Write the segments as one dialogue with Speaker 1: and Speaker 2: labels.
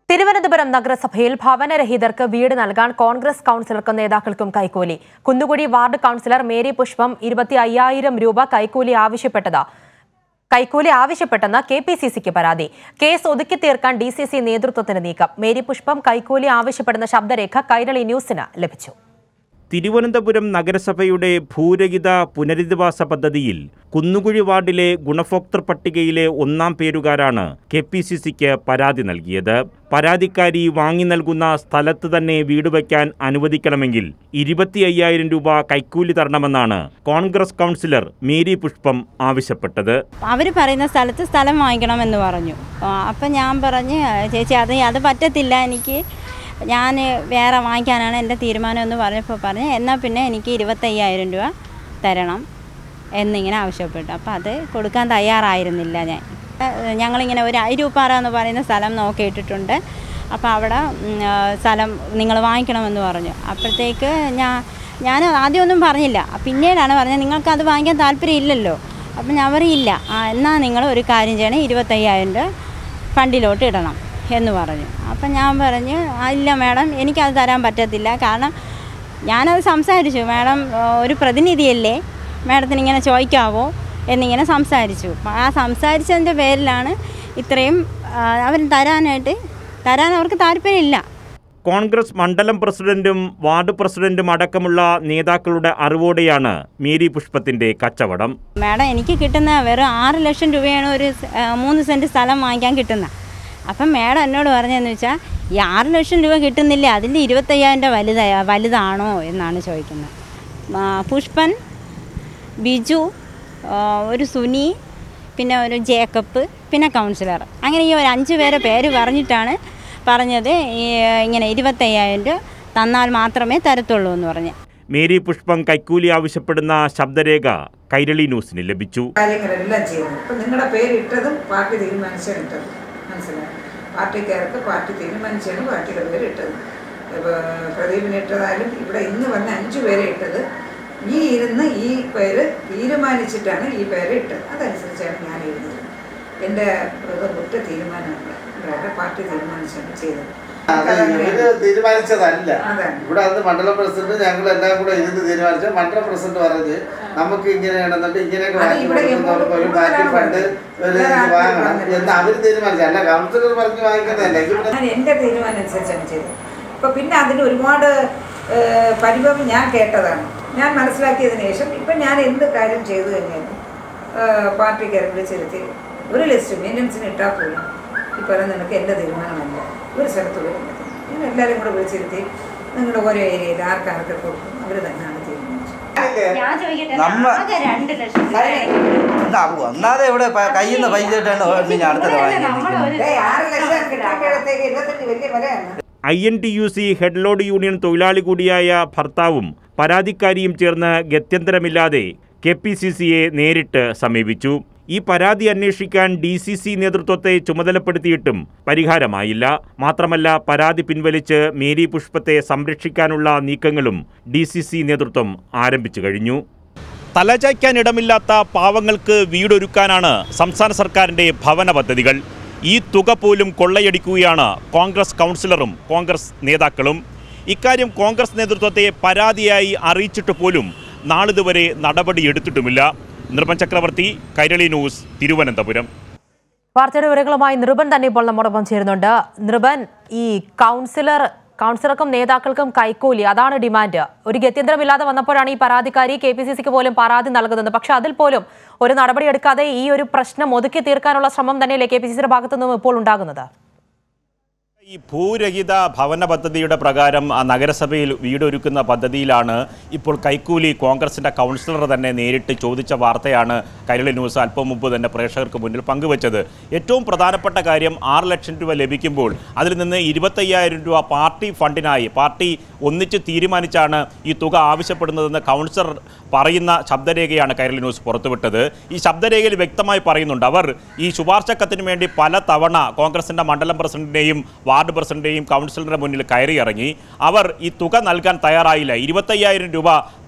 Speaker 1: തിരുവനന്തപുരം നഗരസഭയിൽ ഭവനരഹിതർക്ക് വീട് നൽകാൻ കോൺഗ്രസ് കൗൺസിലർക്കും നേതാക്കൾക്കും കൈക്കൂലി കുന്നുകുഴി വാർഡ് കൗൺസിലർ മേരി പുഷ്പം ഇരുപത്തി അയ്യായിരം രൂപ കൈക്കൂലി ആവശ്യപ്പെട്ടത് കൈക്കൂലി ആവശ്യപ്പെട്ടെന്ന് കെ പി സി സിക്ക് പരാതി കേസ് ഒതുക്കി തീർക്കാൻ ഡി സി സി നേതൃത്വത്തിന് നീക്കം മേരി പുഷ്പം കൈക്കൂലി ആവശ്യപ്പെടുന്ന ശബ്ദരേഖ കൈരളി ന്യൂസിന് ലഭിച്ചു
Speaker 2: തിരുവനന്തപുരം നഗരസഭയുടെ ഭൂരഹിത പുനരധിവാസ പദ്ധതിയിൽ കുന്നുകുഴി വാർഡിലെ ഗുണഭോക്തൃ പട്ടികയിലെ ഒന്നാം പേരുകാരാണ് കെ പി സി സിക്ക് പരാതി നൽകിയത് പരാതിക്കാരി വാങ്ങി നൽകുന്ന സ്ഥലത്ത് തന്നെ വീട് വയ്ക്കാൻ അനുവദിക്കണമെങ്കിൽ ഇരുപത്തി അയ്യായിരം രൂപ കൈക്കൂലി തരണമെന്നാണ് കോൺഗ്രസ് കൗൺസിലർ മേരി പുഷ്പം ആവശ്യപ്പെട്ടത്
Speaker 3: അവർ പറയുന്ന സ്ഥലത്ത് സ്ഥലം വാങ്ങിക്കണമെന്ന് പറഞ്ഞു ആ, അപ്പം ഞാൻ പറഞ്ഞ് ചേച്ചി അത് അത് പറ്റത്തില്ല എനിക്ക് ഞാൻ വേറെ വാങ്ങിക്കാനാണ് എൻ്റെ തീരുമാനം എന്ന് പറഞ്ഞപ്പോൾ പറഞ്ഞ് എന്നാൽ പിന്നെ എനിക്ക് ഇരുപത്തയ്യായിരം രൂപ തരണം എന്നിങ്ങനെ ആവശ്യപ്പെട്ടു അപ്പോൾ അത് കൊടുക്കാൻ തയ്യാറായിരുന്നില്ല ഞാൻ ഏഹ് ഞങ്ങളിങ്ങനെ ഒരു അയിരൂപ്പാറ എന്ന് പറയുന്ന സ്ഥലം നോക്കിയിട്ടിട്ടുണ്ട് അപ്പോൾ അവിടെ ഉം, ആ, സ്ഥലം നിങ്ങൾ വാങ്ങിക്കണമെന്ന് പറഞ്ഞു അപ്പോഴത്തേക്ക് ഞാൻ ഞാൻ ആദ്യമൊന്നും പറഞ്ഞില്ല പിന്നീടാണ് പറഞ്ഞത് നിങ്ങൾക്ക് അത് വാങ്ങിക്കാൻ താല്പര്യം ഇല്ലല്ലോ അപ്പം ഞാൻ പറയില്ല ആ എന്നാൽ നിങ്ങൾ ഒരു കാര്യം ചെയ്യണം ഇരുപത്തയ്യായിരം രൂപ ഫണ്ടിലോട്ട് ഇടണം എന്ന് പറഞ്ഞു അപ്പം ഞാൻ പറഞ്ഞു "ആ, ഇല്ല മാഡം എനിക്കത് തരാൻ പറ്റത്തില്ല കാരണം ഞാനത് സംസാരിച്ചു മാഡം ആ, ഒരു പ്രതിനിധിയല്ലേ മാഡത്തിന് ഇങ്ങനെ ചോദിക്കാവോ എന്നിങ്ങനെ സംസാരിച്ചു അപ്പം ആ സംസാരിച്ചതിൻ്റെ പേരിലാണ് ഇത്രയും അവർ തരാനായിട്ട് തരാൻ അവർക്ക് താല്പര്യമില്ല
Speaker 2: കോൺഗ്രസ് മണ്ഡലം പ്രസിഡന്റും വാർഡ് പ്രസിഡന്റും അടക്കമുള്ള നേതാക്കളുടെ അറിവോടെയാണ് മേരി പുഷ്പത്തിന്റെ കച്ചവടം
Speaker 3: മാഡം എനിക്ക് കിട്ടുന്ന വെറും ആറ് ലക്ഷം രൂപയാണ് ഒരു സ്- ആ, മൂന്ന് സെൻറ്റ് സ്ഥലം വാങ്ങിക്കാൻ കിട്ടുന്നത് അപ്പം മാഡം എന്നോട് പറഞ്ഞതെന്ന് വെച്ചാൽ ഈ ആറ് ലക്ഷം രൂപ കിട്ടുന്നില്ല അതിൻ്റെ ഇരുപത്തയ്യായിരം രൂപ വലുത വലുതാണോ എന്നാണ് ചോദിക്കുന്നത് ആ, പുഷ്പൻ ബിജു ആ, ഒരു സുനി പിന്നെ ഒരു ജേക്കബ് പിന്നെ കൗൺസിലർ അങ്ങനെ ഈ ഒരു അഞ്ച് പേരെ പേര് പറഞ്ഞിട്ടാണ് പറഞ്ഞത് ഈ ഇങ്ങനെ ഇരുപത്തയ്യായിരം രൂപ തന്നാൽ മാത്രമേ തരത്തുള്ളൂ എന്ന് പറഞ്ഞ്
Speaker 2: മേരി പുഷ്പം കൈക്കൂലി ആവശ്യപ്പെടുന്ന ശബ്ദരേഖ കൈരളി ന്യൂസിന് ലഭിച്ചു
Speaker 4: കാര്യങ്ങളെല്ലാം ചെയ്യുന്നത് ഇപ്പം നിങ്ങളുടെ പേരിട്ടതും പാർട്ടി തീരുമാനിച്ചാണ് ഇട്ടത് മനസ്സിലായി പാർട്ടിക്കാർക്ക് പാർട്ടി തീരുമാനിച്ചാണ് പാർട്ടിയുടെ പേര് ഇട്ടത് ഇപ്പോൾ പ്രദീപിന് ഇട്ടതായാലും ഇവിടെ ഇന്ന് വന്ന അഞ്ചു പേരെ ഇട്ടത് ഈ ഇരുന്ന് ഈ പേര് തീരുമാനിച്ചിട്ടാണ് ഈ പേര് ഇട്ടത് അതനുസരിച്ചാണ് ഞാൻ എഴുതിയത് എൻ്റെ ഇത് ഒറ്റ തീരുമാനമല്ല ഇവിടെ പാർട്ടി തീരുമാനിച്ചാണ് ചെയ്തത്
Speaker 5: അത് ഇവര് തീരുമാനിച്ചതല്ല
Speaker 4: അതെ.
Speaker 5: ഇവിടെ അന്ന് മണ്ഡലം പ്രസിഡന്റ് ഞങ്ങൾ എല്ലാം കൂടെ ഇരുന്ന് തീരുമാനിച്ചു മണ്ഡലം പ്രസിഡന്റ് പറഞ്ഞ് നമുക്ക് ഇങ്ങനെയാണെന്നുണ്ട് ഇങ്ങനെയൊക്കെ
Speaker 4: അത്
Speaker 5: വാങ്ങി
Speaker 4: ഇവിടെ
Speaker 5: കൊടുക്കുന്നവർക്ക് ഒരു
Speaker 4: എങ്ങോട്ട്
Speaker 5: പാർട്ടി ഫണ്ട് ഒരു
Speaker 4: വേറെ
Speaker 5: ഇത്
Speaker 4: ആർക്കും
Speaker 5: വാങ്ങണം
Speaker 4: പറഞ്ഞില്ല.
Speaker 5: എന്ന് അവര് തീരുമാനിച്ചു അല്ല കൗൺസിലർ പറഞ്ഞ് വാങ്ങിക്കുന്നതല്ല ഇവിടെ
Speaker 4: ഞാൻ എൻ്റെ തീരുമാനം അനുസരിച്ചാണ് ചെയ്തത് അപ്പോൾ പിന്നെ അതിന് ഒരുപാട് ഏഹ്, പരിഭവം ഞാൻ കേട്ടതാണ് ഞാൻ മനസ്സിലാക്കിയതിന് ശേഷം ഇപ്പം ഞാൻ എന്ത് കാര്യം ചെയ്തു കഴിഞ്ഞാലും ഏഹ്, പാർട്ടിക്കാരെ വിളിച്ചിരുത്തി ഒരു ലിസ്റ്റ് മെയിൻ്റനൻസിന് ഇട്ടാൽ പോലും ഈ പറഞ്ഞ നിനക്ക് എൻ്റെ തീരുമാനമല്ല ഒരു സ്ഥലത്ത് വരുന്നത് ഞാൻ എല്ലാവരും കൂടെ വിളിച്ചിരുത്തി നിങ്ങളുടെ ഓരോ ഏരിയയിൽ ആർക്കാർക്ക് കൊടുക്കും അവർ തന്നെയാണ് തീരുമാനിച്ചത്
Speaker 3: ഞാൻ ചോദിക്കട്ടെ
Speaker 6: നമ്മ-
Speaker 3: ആകെ രണ്ട് ലക്ഷം രൂപ
Speaker 6: എന്നാ, ഒന്നാതെ ഇവിടെ പ- കയ്യിൽ നിന്ന് പൈസ ഇട്ടാണ് പിന്നെ അടുത്തത് വാങ്ങിക്കുന്നത്
Speaker 4: ഏയ്, ആറ് ലക്ഷം കിട്ടിയപ്പോഴത്തേക്ക് ഇരുപത്തഞ്ച് വലിയ വിലയാണ്
Speaker 2: I N T U C headload union തൊഴിലാളി കൂടിയായ ഭർത്താവും പരാതിക്കാരിയും ചേർന്ന് ഗത്യന്തരമില്ലാതെ കെ പി സി സിയെ നേരിട്ട് സമീപിച്ചു ഈ പരാതി അന്വേഷിക്കാൻ ഡി സി സി നേതൃത്വത്തെ ചുമതലപ്പെടുത്തിയിട്ടും പരിഹാരമായില്ല മാത്രമല്ല പരാതി പിൻവലിച്ച് മേരി പുഷ്പത്തെ സംരക്ഷിക്കാനുള്ള നീക്കങ്ങളും ഡി സി സി നേതൃത്വം ആരംഭിച്ചു കഴിഞ്ഞു തലചായ്ക്കാനിടമില്ലാത്ത പാവങ്ങൾക്ക് വീടൊരുക്കാനാണ് സംസ്ഥാന സർക്കാരിൻ്റെ ഭവന പദ്ധതികൾ ഈ തുക പോലും കൊള്ളയടിക്കുകയാണ് കോൺഗ്രസ് കൗൺസിലറും കോൺഗ്രസ് നേതാക്കളും ഇക്കാര്യം കോൺഗ്രസ് നേതൃത്വത്തെ പരാതിയായി അറിയിച്ചിട്ട് പോലും നാളിതുവരെ നടപടിയെടുത്തിട്ടുമില്ല നിർമ്മൽ ചക്രവർത്തി കൈരളി ന്യൂസ് തിരുവനന്തപുരം
Speaker 1: വാർത്തയുടെ വിവരങ്ങളുമായി നൃപൻ തന്നെ ഇപ്പോൾ നമ്മോടൊപ്പം ചേരുന്നുണ്ട് നൃപൻ ഈ കൗൺസിലർ കൗൺസിലർക്കും നേതാക്കൾക്കും കൈക്കൂലി അതാണ് ഡിമാൻഡ് ഒരു ഗത്യന്തരമില്ലാതെ വന്നപ്പോഴാണ് ഈ പരാതിക്കാരി കെ പി സി സിക്ക് പോലും പരാതി നൽകുന്നത് പക്ഷെ അതിൽ പോലും ഒരു നടപടി എടുക്കാതെ ഈ ഒരു പ്രശ്നം ഒതുക്കി തീർക്കാനുള്ള ശ്രമം തന്നെയല്ലേ കെ പി സി സിയുടെ ഭാഗത്തു നിന്നും ഇപ്പോൾ ഉണ്ടാകുന്നത്
Speaker 2: ഈ ഭൂരഹിത ഭവന പദ്ധതിയുടെ പ്രകാരം ആ നഗരസഭയിൽ വീടൊരുക്കുന്ന പദ്ധതിയിലാണ് ഇപ്പോൾ കൈക്കൂലി കോൺഗ്രസിന്റെ കൗൺസിലർ തന്നെ നേരിട്ട് ചോദിച്ച വാർത്തയാണ് കൈരളി ന്യൂസ് അല്പം മുമ്പ് തന്നെ പ്രേക്ഷകർക്ക് മുന്നിൽ പങ്കുവച്ചത് ഏറ്റവും പ്രധാനപ്പെട്ട കാര്യം ആറ് ലക്ഷം രൂപ ലഭിക്കുമ്പോൾ അതിൽ നിന്ന് ഇരുപത്തയ്യായിരം രൂപ പാർട്ടി ഫണ്ടിനായി പാർട്ടി ഒന്നിച്ച് തീരുമാനിച്ചാണ് ഈ തുക ആവശ്യപ്പെടുന്നതെന്ന് കൗൺസിലർ പറയുന്ന ശബ്ദരേഖയാണ് കൈരളി ന്യൂസ് പുറത്തുവിട്ടത് ഈ ശബ്ദരേഖയിൽ വ്യക്തമായി പറയുന്നുണ്ട് അവർ ഈ ശുപാർശ കത്തിന് വേണ്ടി പല തവണ കോൺഗ്രസിന്റെ മണ്ഡലം പ്രസിഡന്റിനെയും വാർഡ് പ്രസിഡന്റിനെയും കൗൺസിലറുടെ മുന്നിൽ കയറി ഇറങ്ങി അവർ ഈ തുക നൽകാൻ തയ്യാറായില്ല ഇരുപത്തയ്യായിരം രൂപ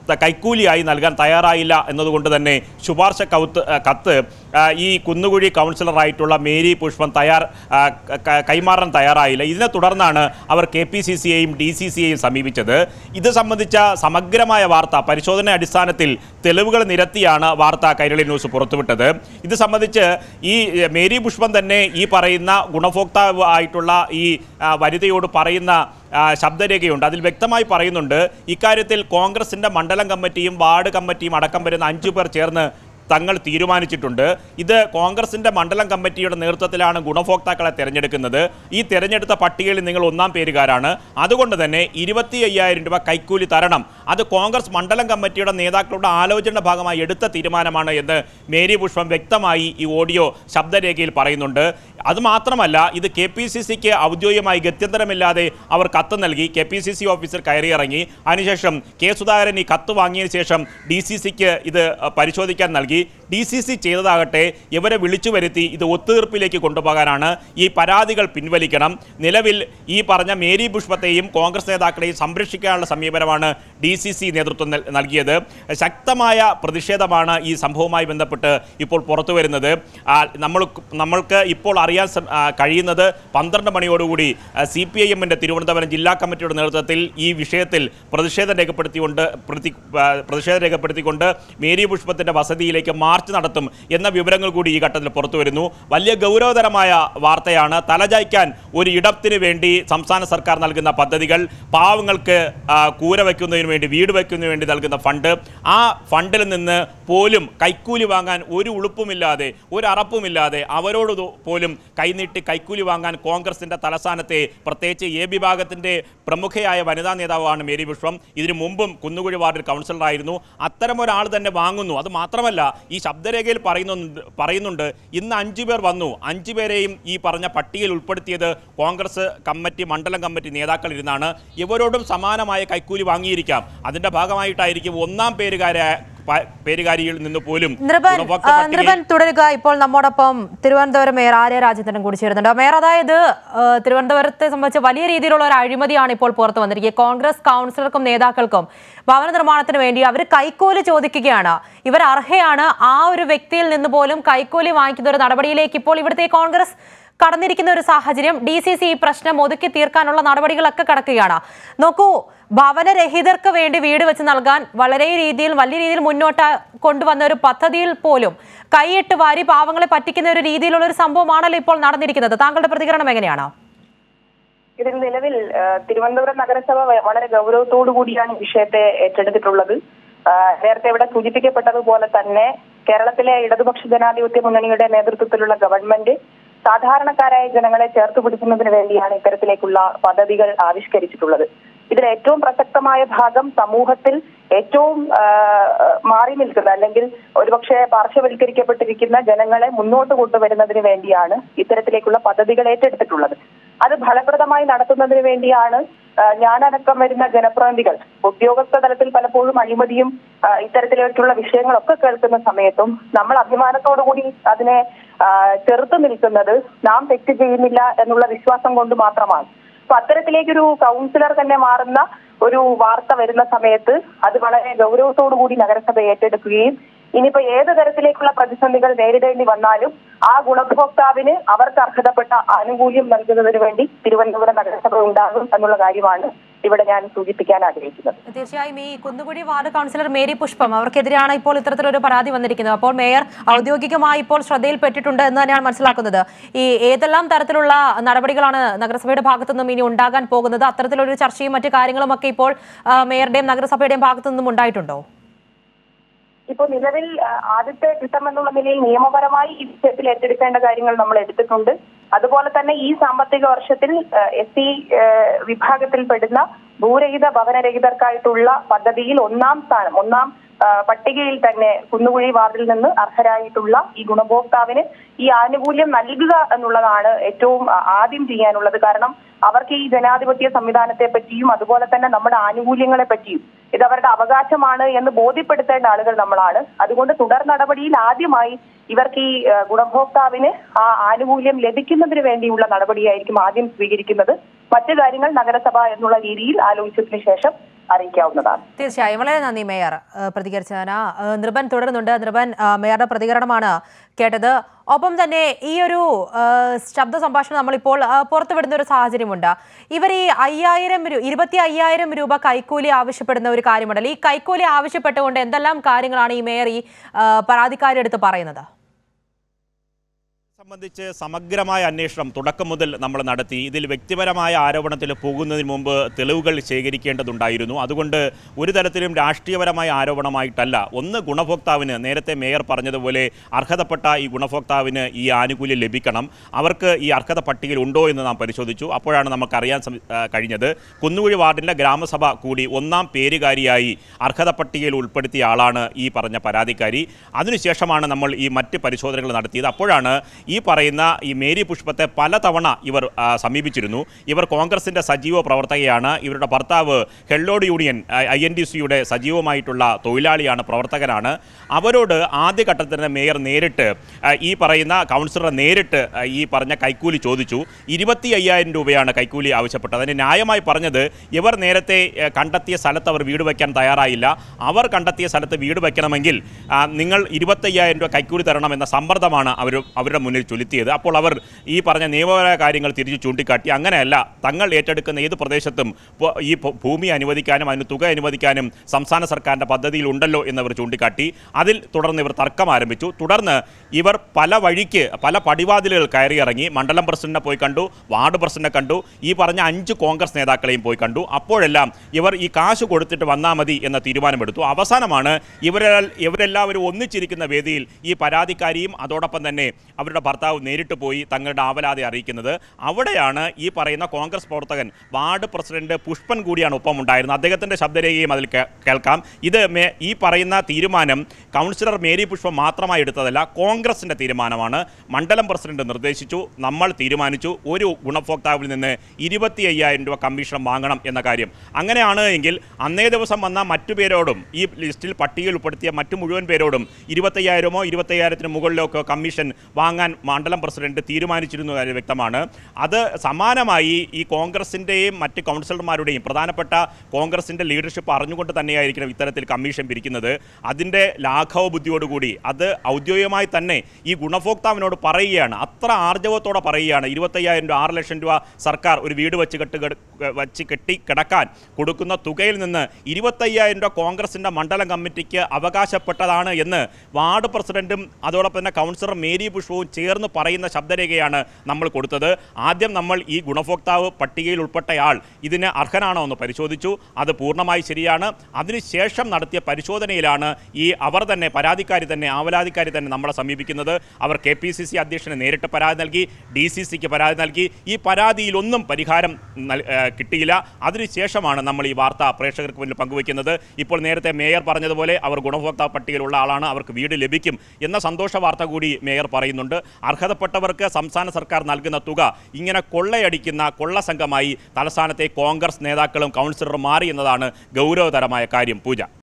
Speaker 2: ത- കൈക്കൂലിയായി നൽകാൻ തയ്യാറായില്ല എന്നതുകൊണ്ട് തന്നെ ശുപാർശ കൗത്ത് ആ, കത്ത് ആ, ഈ കുന്നുകുഴി കൗൺസിലറായിട്ടുള്ള മേരി പുഷ്പം തയ്യാർ ആ, ക- ക- കൈമാറാൻ തയ്യാറായില്ല ഇതിനെ തുടർന്നാണ് അവർ കെ പി സി സിയെയും ഡി സി സിയെയും സമീപിച്ചത് ഇത് സംബന്ധിച്ച സമഗ്രമായ വാർത്ത പരിശോധന അടിസ്ഥാനത്തിൽ തെളിവുകൾ നിരത്തിയാണ് വാർത്ത കൈരളി ന്യൂസ് പുറത്തുവിട്ടത് ഇത് സംബന്ധിച്ച് ഈ എ, മേരി പുഷ്പം തന്നെ ഈ പറയുന്ന ഗുണഭോക്താവ് ആയിട്ടുള്ള ഈ ആ, വനിതയോട് പറയുന്ന ആ, ശബ്ദരേഖയുണ്ട് അതിൽ വ്യക്തമായി പറയുന്നുണ്ട് ഇക്കാര്യത്തിൽ കോൺഗ്രസിന്റെ മണ്ഡലം കമ്മിറ്റിയും വാർഡ് കമ്മിറ്റിയും അടക്കം വരുന്ന അഞ്ചു പേർ ചേർന്ന് തങ്ങൾ തീരുമാനിച്ചിട്ടുണ്ട് ഇത് കോൺഗ്രസിന്റെ മണ്ഡലം കമ്മിറ്റിയുടെ നേതൃത്വത്തിലാണ് ഗുണഭോക്താക്കളെ തിരഞ്ഞെടുക്കുന്നത് ഈ തിരഞ്ഞെടുത്ത പട്ടികയിൽ നിങ്ങൾ ഒന്നാം പേരുകാരാണ് അതുകൊണ്ട് തന്നെ ഇരുപത്തി അയ്യായിരം രൂപ കൈക്കൂലി തരണം അത് കോൺഗ്രസ് മണ്ഡലം കമ്മിറ്റിയുടെ നേതാക്കളുടെ ആലോചന ഭാഗമായി എടുത്ത തീരുമാനമാണ് എന്ന് മേരി പുഷ്പം വ്യക്തമായി ഈ ഓഡിയോ ശബ്ദരേഖയിൽ പറയുന്നുണ്ട് അതുമാത്രമല്ല ഇത് കെ പി സി സിക്ക് ഔദ്യോഗികമായി ഗത്യന്തരമില്ലാതെ അവർ കത്ത് നൽകി K P C C officer കയറിയിറങ്ങി അതിനുശേഷം കെ സുധാകരൻ ഈ കത്ത് വാങ്ങിയതിനു ശേഷം ഡി സി സിക്ക് ഇത് അഹ്, പരിശോധിക്കാൻ നൽകി ഡി സി സി ചെയ്തതാകട്ടെ ഇവരെ വിളിച്ചു വരുത്തി ഇത് ഒത്തുതീർപ്പിലേക്ക് കൊണ്ടുപോകാനാണ് ഈ പരാതികൾ പിൻവലിക്കണം നിലവിൽ ഈ പറഞ്ഞ മേരി പുഷ്പത്തെയും കോൺഗ്രസ് നേതാക്കളെയും സംരക്ഷിക്കാനുള്ള സമീപനമാണ് ഡി സി സി നേതൃത്വം നൽ- നൽകിയത് ശക്തമായ പ്രതിഷേധമാണ് ഈ സംഭവവുമായി ബന്ധപ്പെട്ട് ഇപ്പോൾ പുറത്തു വരുന്നത് ആ, നമ്മൾ നമ്മൾക്ക് ഇപ്പോൾ അറിയാൻ സം- ആ, കഴിയുന്നത് പന്ത്രണ്ട് മണിയോടുകൂടി സി പി ഐ എമ്മിൻ്റെ തിരുവനന്തപുരം ജില്ലാ കമ്മിറ്റിയുടെ നേതൃത്വത്തിൽ ഈ വിഷയത്തിൽ പ്രതിഷേധം രേഖപ്പെടുത്തിക്കൊണ്ട് പ്രതി ആ, പ്രതിഷേധം രേഖപ്പെടുത്തിക്കൊണ്ട് മേരി പുഷ്പത്തിൻ്റെ വസതിയിലേക്ക് മാർച്ച് നടത്തും എന്ന വിവരങ്ങൾ കൂടി ഈ ഘട്ടത്തിൽ പുറത്തു വരുന്നു വലിയ ഗൗരവതരമായ വാർത്തയാണ് തലചായ്ക്കാൻ ഒരു ഇടത്തിന് വേണ്ടി സംസ്ഥാന സർക്കാർ നൽകുന്ന പദ്ധതികൾ പാവങ്ങൾക്ക് ആ, കൂര വയ്ക്കുന്നതിന് വേണ്ടി വീട് വയ്ക്കുന്നതിന് വേണ്ടി നൽകുന്ന ഫണ്ട് ആ ഫണ്ടിൽ നിന്ന് പോലും കൈക്കൂലി വാങ്ങാൻ ഒരു ഉളുപ്പുമില്ലാതെ ഒരു അറപ്പുമില്ലാതെ അവരോട് ദോ- പോലും കൈനീട്ടി കൈക്കൂലി വാങ്ങാൻ കോൺഗ്രസിന്റെ തലസ്ഥാനത്തെ പ്രത്യേകിച്ച് എ വിഭാഗത്തിന്റെ പ്രമുഖയായ വനിതാ നേതാവാണ് മേരി പുഷ്പം ഇതിനു മുമ്പും കുന്നുകുഴി വാർഡിൽ കൗൺസിലറായിരുന്നു അത്തരമൊരാൾ തന്നെ വാങ്ങുന്നു അത് മാത്രമല്ല ഈ ശബ്ദരേഖയിൽ പറയുന്നുണ്ട് പറയുന്നുണ്ട് ഇന്ന് അഞ്ചു പേർ വന്നു അഞ്ചു പേരെയും ഈ പറഞ്ഞ പട്ടികയിൽ ഉൾപ്പെടുത്തിയത് കോൺഗ്രസ് കമ്മിറ്റി മണ്ഡലം കമ്മിറ്റി നേതാക്കൾ ഇരുന്നാണ് ഇവരോടും സമാനമായ കൈക്കൂലി വാങ്ങിയിരിക്കാം അതിന്റെ ഭാഗമായിട്ടായിരിക്കും ഒന്നാം പേരുകാരെ പ- പേരുകാരിയിൽ നിന്ന് പോലും
Speaker 1: നൃപൻ
Speaker 2: ഗുണഭോക്തൃ
Speaker 1: ആ,
Speaker 2: പട്ടികയിൽ
Speaker 1: നൃപൻ തുടരുക ഇപ്പോൾ നമ്മോടൊപ്പം തിരുവനന്തപുരം മേയർ ആര്യ രാജേന്ദ്രൻ കൂടി ചേരുന്നുണ്ട് മേയർ അതായത് ആ, തിരുവനന്തപുരത്തെ സംബന്ധിച്ച് വലിയ രീതിയിലുള്ള ഒരു അഴിമതിയാണ് ഇപ്പോൾ പുറത്തു വന്നിരിക്കുന്നത് കോൺഗ്രസ് കൗൺസിലർക്കും നേതാക്കൾക്കും ഭവന നിർമ്മാണത്തിന് വേണ്ടി അവർ കൈക്കൂലി ചോദിക്കുകയാണ് ഇവർ അർഹയാണ് ആ ഒരു വ്യക്തിയിൽ നിന്ന് പോലും കൈക്കൂലി വാങ്ങിക്കുന്ന ഒരു നടപടിയിലേക്ക് ഇപ്പോൾ ഇവിടുത്തെ കോൺഗ്രസ് കടന്നിരിക്കുന്ന ഒരു സാഹചര്യം ഡി സി സി ഈ പ്രശ്നം ഒതുക്കി തീർക്കാനുള്ള നടപടികളൊക്കെ കടക്കുകയാണ് നോക്കൂ ഭവനരഹിതർക്ക് വേണ്ടി വീട് വെച്ച് നൽകാൻ വളരെ രീതിയിൽ വലിയ രീതിയിൽ മുന്നോട്ട് കൊണ്ടുവന്ന ഒരു പദ്ധതിയിൽ പോലും കൈയിട്ട് വാരി പാവങ്ങളെ പറ്റിക്കുന്ന ഒരു രീതിയിലുള്ള ഒരു സംഭവമാണല്ലോ ഇപ്പോൾ നടന്നിരിക്കുന്നത് താങ്കളുടെ പ്രതികരണം എങ്ങനെയാണ്
Speaker 7: ഇതിൽ നിലവിൽ ആ, തിരുവനന്തപുരം നഗരസഭ വ- വളരെ ഗൗരവത്തോടു കൂടിയാണ് ഈ വിഷയത്തെ ഏറ്റെടുത്തിട്ടുള്ളത് ആ, നേരത്തെ ഇവിടെ സൂചിപ്പിക്കപ്പെട്ടതുപോലെ തന്നെ കേരളത്തിലെ ഇടതുപക്ഷ ജനാധിപത്യ മുന്നണിയുടെ നേതൃത്വത്തിലുള്ള ഗവൺമെന്റ് സാധാരണക്കാരായ ജനങ്ങളെ ചേർത്ത് പിടിക്കുന്നതിന് വേണ്ടിയാണ് ഇത്തരത്തിലേക്കുള്ള പദ്ധതികൾ ആവിഷ്കരിച്ചിട്ടുള്ളത് ഇതിൽ ഏറ്റവും പ്രസക്തമായ ഭാഗം സമൂഹത്തിൽ ഏറ്റവും ആ, മാറി നിൽക്കുന്ന അല്ലെങ്കിൽ ഒരുപക്ഷെ പാർശ്വവൽക്കരിക്കപ്പെട്ടിരിക്കുന്ന ജനങ്ങളെ മുന്നോട്ട് കൊണ്ടുവരുന്നതിന് വേണ്ടിയാണ് ഇത്തരത്തിലേക്കുള്ള പദ്ധതികൾ ഏറ്റെടുത്തിട്ടുള്ളത് അത് ഫലപ്രദമായി നടത്തുന്നതിന് വേണ്ടിയാണ് ആ, ഞാനടക്കം വരുന്ന ജനപ്രതിനിധികൾ ഉദ്യോഗസ്ഥ തലത്തിൽ പലപ്പോഴും അഴിമതിയും ആ, ഇത്തരത്തിലേക്കുള്ള വിഷയങ്ങളൊക്കെ കേൾക്കുന്ന സമയത്തും നമ്മൾ അഭിമാനത്തോടു കൂടി അതിനെ ആ, ചെറുത്തു നിൽക്കുന്നത് നാം തെറ്റ് ചെയ്യുന്നില്ല എന്നുള്ള വിശ്വാസം കൊണ്ട് മാത്രമാണ് അപ്പൊ അത്തരത്തിലേക്കൊരു കൗൺസിലർ തന്നെ മാറുന്ന ഒരു വാർത്ത വരുന്ന സമയത്ത് അത് വളരെ ഗൗരവത്തോടു കൂടി നഗരസഭ ഏറ്റെടുക്കുകയും ഇനിയിപ്പോ ഏത് തരത്തിലേക്കുള്ള പ്രതിസന്ധികൾ നേരിടേണ്ടി വന്നാലും ആ ഗുണഭോക്താവിന് അവർക്ക് അർഹതപ്പെട്ട ആനുകൂല്യം നൽകുന്നതിന് വേണ്ടി തിരുവനന്തപുരം നഗരസഭ ഉണ്ടാകും എന്നുള്ള കാര്യമാണ് ഇവിടെ ഞാൻ സൂചിപ്പിക്കാൻ ആഗ്രഹിക്കുന്നത്
Speaker 1: തീർച്ചയായും ഈ കുന്നുകുഴി വാർഡ് കൗൺസിലർ മേരി പുഷ്പം അവർക്കെതിരെയാണ് ഇപ്പോൾ ഇത്തരത്തിലൊരു പരാതി വന്നിരിക്കുന്നത് അപ്പോൾ മേയർ ഔദ്യോഗികമായി ഇപ്പോൾ ശ്രദ്ധയിൽപ്പെട്ടിട്ടുണ്ട് എന്ന് തന്നെയാണ് മനസ്സിലാക്കുന്നത് ഈ ഏതെല്ലാം തരത്തിലുള്ള നടപടികളാണ് നഗരസഭയുടെ ഭാഗത്തു നിന്നും ഇനി ഉണ്ടാകാൻ പോകുന്നത് അത്തരത്തിലൊരു ചർച്ചയും മറ്റു കാര്യങ്ങളും ഒക്കെ ഇപ്പോൾ ആ, മേയറുടെയും നഗരസഭയുടെയും ഭാഗത്തു നിന്നും ഉണ്ടായിട്ടുണ്ടോ
Speaker 7: ഇപ്പോൾ നിലവിൽ ആ, ആദ്യത്തെ ഘട്ടം എന്നുള്ള നിലയിൽ നിയമപരമായി ഈ വിഷയത്തിൽ ഏറ്റെടുക്കേണ്ട കാര്യങ്ങൾ നമ്മൾ എടുത്തിട്ടുണ്ട് അതുപോലെ തന്നെ ഈ സാമ്പത്തിക വർഷത്തിൽ എസ് സി വിഭാഗത്തിൽപ്പെടുന്ന ഭൂരഹിത ഭവനരഹിതർക്കായിട്ടുള്ള പദ്ധതിയിൽ ഒന്നാം സ്ഥാനം ഒന്നാം ആ, പട്ടികയിൽ തന്നെ കുന്നുകുഴി വാർഡിൽ നിന്ന് അർഹരായിട്ടുള്ള ഈ ഗുണഭോക്താവിന് ഈ ആനുകൂല്യം നൽകുക എന്നുള്ളതാണ് ഏറ്റവും ആ, ആദ്യം ചെയ്യാനുള്ളത് കാരണം അവർക്ക് ഈ ജനാധിപത്യ സംവിധാനത്തെ പറ്റിയും അതുപോലെ തന്നെ നമ്മുടെ ആനുകൂല്യങ്ങളെ പറ്റിയും ഇത് അവരുടെ അവകാശമാണ് എന്ന് ബോധ്യപ്പെടുത്തേണ്ട ആളുകൾ നമ്മളാണ് അതുകൊണ്ട് തുടർ നടപടിയിൽ ആദ്യമായി ഇവർക്ക് ഈ ഏഹ്, ഗുണഭോക്താവിന് ആ ആനുകൂല്യം ലഭിക്കുന്നതിന് വേണ്ടിയുള്ള നടപടിയായിരിക്കും ആദ്യം സ്വീകരിക്കുന്നത് മറ്റു കാര്യങ്ങൾ നഗരസഭ എന്നുള്ള രീതിയിൽ ആലോചിച്ചതിന് ശേഷം അറിയിക്കാവുന്നതാണ്
Speaker 1: തീർച്ചയായും വളരെ നന്ദി മേയർ ഏഹ് പ്രതികരിച്ചതിന് ഏഹ് നിർബൻ തുടരുന്നുണ്ട് നിർബൻ ഏഹ് മേയറുടെ പ്രതികരണമാണ് കേട്ടത് ഒപ്പം തന്നെ ഈ ഒരു ഏഹ് ശബ്ദ സംഭാഷണം നമ്മളിപ്പോൾ ഏഹ് പുറത്തുവിടുന്ന ഒരു സാഹചര്യമുണ്ട് ഇവർ ഈ അയ്യായിരം രൂ ഇരുപത്തി അയ്യായിരം രൂപ കൈക്കൂലി ആവശ്യപ്പെടുന്ന ഒരു കാര്യമുണ്ടല്ലോ ഈ കൈക്കൂലി ആവശ്യപ്പെട്ടുകൊണ്ട് എന്തെല്ലാം കാര്യങ്ങളാണ് ഈ മേയർ ഈ ഏഹ് പരാതിക്കാരുടെ അടുത്ത് പറയുന്നത്
Speaker 2: സംബന്ധിച്ച് സമഗ്രമായ അന്വേഷണം തുടക്കം മുതൽ നമ്മൾ നടത്തി ഇതിൽ വ്യക്തിപരമായ ആരോപണത്തിൽ പോകുന്നതിന് മുമ്പ് തെളിവുകൾ ശേഖരിക്കേണ്ടതുണ്ടായിരുന്നു അതുകൊണ്ട് ഒരു തരത്തിലും രാഷ്ട്രീയപരമായ ആരോപണമായിട്ടല്ല ഒന്ന് ഗുണഭോക്താവിന് നേരത്തെ മേയർ പറഞ്ഞതുപോലെ അർഹതപ്പെട്ട ഈ ഗുണഭോക്താവിന് ഈ ആനുകൂല്യം ലഭിക്കണം അവർക്ക് ഈ അർഹത പട്ടികയിൽ ഉണ്ടോ എന്ന് നാം പരിശോധിച്ചു അപ്പോഴാണ് നമുക്കറിയാൻ സം- ആ, കഴിഞ്ഞത് കുന്നുകുഴി വാർഡിലെ ഗ്രാമസഭ കൂടി ഒന്നാം പേരുകാരിയായി അർഹത പട്ടികയിൽ ഉൾപ്പെടുത്തിയ ആളാണ് ഈ പറഞ്ഞ പരാതിക്കാരി അതിനുശേഷമാണ് നമ്മൾ ഈ മറ്റ് പരിശോധനകൾ നടത്തിയത് അപ്പോഴാണ് ഈ പറയുന്ന ഈ മേരി പുഷ്പത്തെ പലതവണ ഇവർ ആ, സമീപിച്ചിരുന്നു ഇവർ കോൺഗ്രസിൻ്റെ സജീവ പ്രവർത്തകയാണ് ഇവരുടെ ഭർത്താവ് headload union I N D സിയുടെ സജീവമായിട്ടുള്ള തൊഴിലാളിയാണ് പ്രവർത്തകനാണ് അവരോട് ആദ്യഘട്ടത്തിൽ തന്നെ മേയർ നേരിട്ട് ആ, ഈ പറയുന്ന കൗൺസിലർ നേരിട്ട് ആ, ഈ പറഞ്ഞ കൈക്കൂലി ചോദിച്ചു ഇരുപത്തി അയ്യായിരം രൂപയാണ് കൈക്കൂലി ആവശ്യപ്പെട്ടത് അതിന് ന്യായമായി പറഞ്ഞത് ഇവർ നേരത്തെ ഏ, കണ്ടെത്തിയ സ്ഥലത്ത് അവർ വീട് വയ്ക്കാൻ തയ്യാറായില്ല അവർ കണ്ടെത്തിയ സ്ഥലത്ത് വീട് വയ്ക്കണമെങ്കിൽ ആ, നിങ്ങൾ ഇരുപത്തയ്യായിരം രൂപ കൈക്കൂലി തരണം എന്ന സമ്മർദ്ദമാണ് അവർ അവരുടെ മുന്നിൽ ചൊലുത്തിയത് അപ്പോൾ അവർ ഈ പറഞ്ഞ നിയമപരമായ കാര്യങ്ങൾ തിരിച്ചു ചൂണ്ടിക്കാട്ടി അങ്ങനെയല്ല തങ്ങൾ ഏറ്റെടുക്കുന്ന ഏത് പ്രദേശത്തും പോ- ഈ ഭൂ- ഭൂമി അനുവദിക്കാനും അതിന് തുക അനുവദിക്കാനും സംസ്ഥാന സർക്കാരിൻ്റെ പദ്ധതിയിൽ ഉണ്ടല്ലോ എന്നവർ ചൂണ്ടിക്കാട്ടി അതിൽ തുടർന്ന് ഇവർ തർക്കം ആരംഭിച്ചു തുടർന്ന് ഇവർ പല വഴിക്ക് പല പടിവാതിലുകൾ കയറിയിറങ്ങി മണ്ഡലം പ്രസിഡന്റിനെ പോയി കണ്ടു വാർഡ് പ്രസിഡന്റിനെ കണ്ടു ഈ പറഞ്ഞ അഞ്ച് കോൺഗ്രസ് നേതാക്കളെയും പോയി കണ്ടു അപ്പോഴെല്ലാം ഇവർ ഈ കാശ് കൊടുത്തിട്ട് വന്നാൽ മതി എന്ന തീരുമാനമെടുത്തു അവസാനമാണ് ഇവരെ ഇവരെല്ലാവരും ഒന്നിച്ചിരിക്കുന്ന വേദിയിൽ ഈ പരാതിക്കാരിയും അതോടൊപ്പം തന്നെ അവരുടെ ഭർത്താവ് നേരിട്ട് പോയി തങ്ങളുടെ ആവലാതെ അറിയിക്കുന്നത് അവിടെയാണ് ഈ പറയുന്ന കോൺഗ്രസ് പ്രവർത്തകൻ വാർഡ് പ്രസിഡന്റ് പുഷ്പൻ കൂടിയാണ് ഒപ്പം ഉണ്ടായിരുന്നത് അദ്ദേഹത്തിൻ്റെ ശബ്ദരേഖയും അതിൽ കേ- കേൾക്കാം ഇത് മേ- ഈ പറയുന്ന തീരുമാനം കൗൺസിലർ മേരി പുഷ്പം മാത്രമായി എടുത്തതല്ല കോൺഗ്രസിൻ്റെ തീരുമാനമാണ് മണ്ഡലം പ്രസിഡന്റ് നിർദ്ദേശിച്ചു നമ്മൾ തീരുമാനിച്ചു ഒരു ഗുണഭോക്താവിൽ നിന്ന് ഇരുപത്തി അയ്യായിരം രൂപ കമ്മീഷൻ വാങ്ങണം എന്ന കാര്യം അങ്ങനെയാണ് എങ്കിൽ അന്നേ ദിവസം വന്ന മറ്റു പേരോടും ഈ ലിസ്റ്റിൽ പട്ടികയിൽ ഉൾപ്പെടുത്തിയ മറ്റു മുഴുവൻ പേരോടും ഇരുപത്തയ്യായിരമോ ഇരുപത്തയ്യായിരത്തിന് മുകളിലൊക്കെ കമ്മീഷൻ വാങ്ങാൻ മണ്ഡലം പ്രസിഡന്റ് തീരുമാനിച്ചിരുന്നു കാര്യം വ്യക്തമാണ് അത് സമാനമായി ഈ കോൺഗ്രസിൻ്റെയും മറ്റ് കൗൺസിലർമാരുടെയും പ്രധാനപ്പെട്ട കോൺഗ്രസിൻ്റെ ലീഡർഷിപ്പ് അറിഞ്ഞുകൊണ്ട് തന്നെയായിരിക്കണം ഇത്തരത്തിൽ കമ്മീഷൻ പിരിക്കുന്നത് അതിൻ്റെ ലാഘവ ബുദ്ധിയോടുകൂടി അത് ഔദ്യോഗികമായി തന്നെ ഈ ഗുണഭോക്താവിനോട് പറയുകയാണ് അത്ര ആർജവത്തോടെ പറയുകയാണ് ഇരുപത്തയ്യായിരം രൂപ ആറ് ലക്ഷം രൂപ സർക്കാർ ഒരു വീട് വെച്ച് കെട്ട് കെട- വച്ച് കെട്ടി കിടക്കാൻ കൊടുക്കുന്ന തുകയിൽ നിന്ന് ഇരുപത്തയ്യായിരം രൂപ കോൺഗ്രസിൻ്റെ മണ്ഡലം കമ്മിറ്റിക്ക് അവകാശപ്പെട്ടതാണ് എന്ന് വാർഡ് പ്രസിഡന്റും അതോടൊപ്പം തന്നെ കൗൺസിലർ മേരി പുഷ്പവും ചേർന്ന് പറയുന്ന ശബ്ദരേഖയാണ് നമ്മൾ കൊടുത്തത് ആദ്യം നമ്മൾ ഈ ഗുണഭോക്താവ് പട്ടികയിൽ ഉൾപ്പെട്ടയാൾ ഇതിന് അർഹനാണോ എന്ന് പരിശോധിച്ചു അത് പൂർണ്ണമായി ശരിയാണ് അതിനുശേഷം നടത്തിയ പരിശോധനയിലാണ് ഈ അവർ തന്നെ പരാതിക്കാരി തന്നെ ആവലാതിക്കാരി തന്നെ നമ്മളെ സമീപിക്കുന്നത് അവർ കെ പി സി സി അധ്യക്ഷന് നേരിട്ട് പരാതി നൽകി ഡി സി സിക്ക് പരാതി നൽകി ഈ പരാതിയിലൊന്നും പരിഹാരം നൽ- ഏഹ് കിട്ടിയില്ല അതിനുശേഷമാണ് നമ്മൾ ഈ വാർത്ത പ്രേക്ഷകർക്ക് മുന്നിൽ പങ്കുവയ്ക്കുന്നത് ഇപ്പോൾ നേരത്തെ മേയർ പറഞ്ഞതുപോലെ അവർ ഗുണഭോക്താവ് പട്ടികയിലുള്ള ആളാണ് അവർക്ക് വീട് ലഭിക്കും എന്ന സന്തോഷ വാർത്ത കൂടി മേയർ പറയുന്നുണ്ട് അർഹതപ്പെട്ടവർക്ക് സംസ്ഥാന സർക്കാർ നൽകുന്ന തുക ഇങ്ങനെ കൊള്ളയടിക്കുന്ന കൊള്ള സംഘമായി തലസ്ഥാനത്തെ കോൺഗ്രസ് നേതാക്കളും കൗൺസിലറും മാറി എന്നതാണ് ഗൗരവതരമായ കാര്യം പൂജ